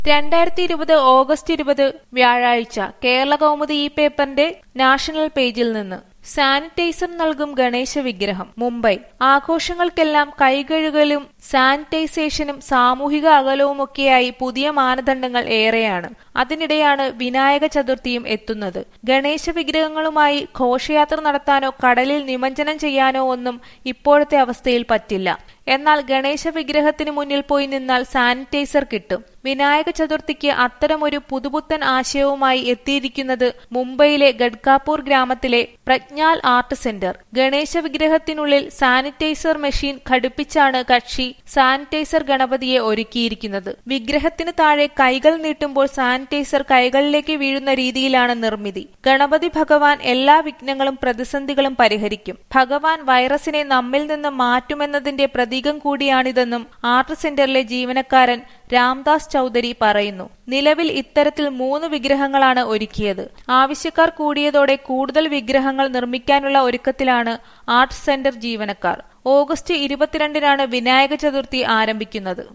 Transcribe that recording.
രണ്ടായിരത്തി ഇരുപത് ഓഗസ്റ്റ് ഇരുപത് വ്യാഴാഴ്ച കേരള കൗമുദി ഈ പേപ്പറിന്റെ നാഷണൽ പേജിൽ നിന്ന് സാനിറ്റൈസർ നൽകും ഗണേശ വിഗ്രഹം മുംബൈ ആഘോഷങ്ങൾക്കെല്ലാം കൈകഴുകലും സാനിറ്റൈസേഷനും സാമൂഹിക അകലവുമൊക്കെയായി പുതിയ മാനദണ്ഡങ്ങൾ ഏറെയാണ് അതിനിടെയാണ് വിനായക ചതുർത്ഥിയും എത്തുന്നത് ഗണേശ വിഗ്രഹങ്ങളുമായി ഘോഷയാത്ര നടത്താനോ കടലിൽ നിമജ്ജനം ചെയ്യാനോ ഒന്നും ഇപ്പോഴത്തെ അവസ്ഥയിൽ പറ്റില്ല എന്നാൽ ഗണേശ വിഗ്രഹത്തിന് മുന്നിൽ പോയി നിന്നാൽ സാനിറ്റൈസർ കിട്ടും വിനായക ചതുർത്ഥിക്ക് അത്തരമൊരു പുതുപുത്തൻ ആശയവുമായി എത്തിയിരിക്കുന്നത് മുംബൈയിലെ ഗഡ്കാപൂർ ഗ്രാമത്തിലെ പ്രജ്ഞാൽ ആർട്ട് സെന്റർ ഗണേശ വിഗ്രഹത്തിനുള്ളിൽ സാനിറ്റൈസർ മെഷീൻ ഘടിപ്പിച്ചാണ് കക്ഷി സാനിറ്റൈസർ ഗണപതിയെ ഒരുക്കിയിരിക്കുന്നത് വിഗ്രഹത്തിന് താഴെ കൈകൾ നീട്ടുമ്പോൾ സാനിറ്റൈസർ കൈകളിലേക്ക് വീഴുന്ന രീതിയിലാണ് നിർമ്മിതി ഗണപതി ഭഗവാൻ എല്ലാ വിഘ്നങ്ങളും പ്രതിസന്ധികളും പരിഹരിക്കും ഭഗവാൻ വൈറസിനെ നമ്മിൽ നിന്ന് മാറ്റുമെന്നതിന്റെ പ്രതീകം കൂടിയാണിതെന്നും ആർട്ട് സെന്ററിലെ ജീവനക്കാരൻ രാംദാസ് ചൌധരി പറയുന്നു നിലവിൽ ഇത്തരത്തിൽ മൂന്ന് വിഗ്രഹങ്ങളാണ് ഒരുക്കിയത് ആവശ്യക്കാർ കൂടിയതോടെ കൂടുതൽ വിഗ്രഹങ്ങൾ നിർമ്മിക്കാനുള്ള ഒരുക്കത്തിലാണ് ആർട്ട് സെന്റർ ജീവനക്കാർ ഓഗസ്റ്റ് ഇരുപത്തിരണ്ടിനാണ് വിനായക ചതുർത്ഥി ആരംഭിക്കുന്നത്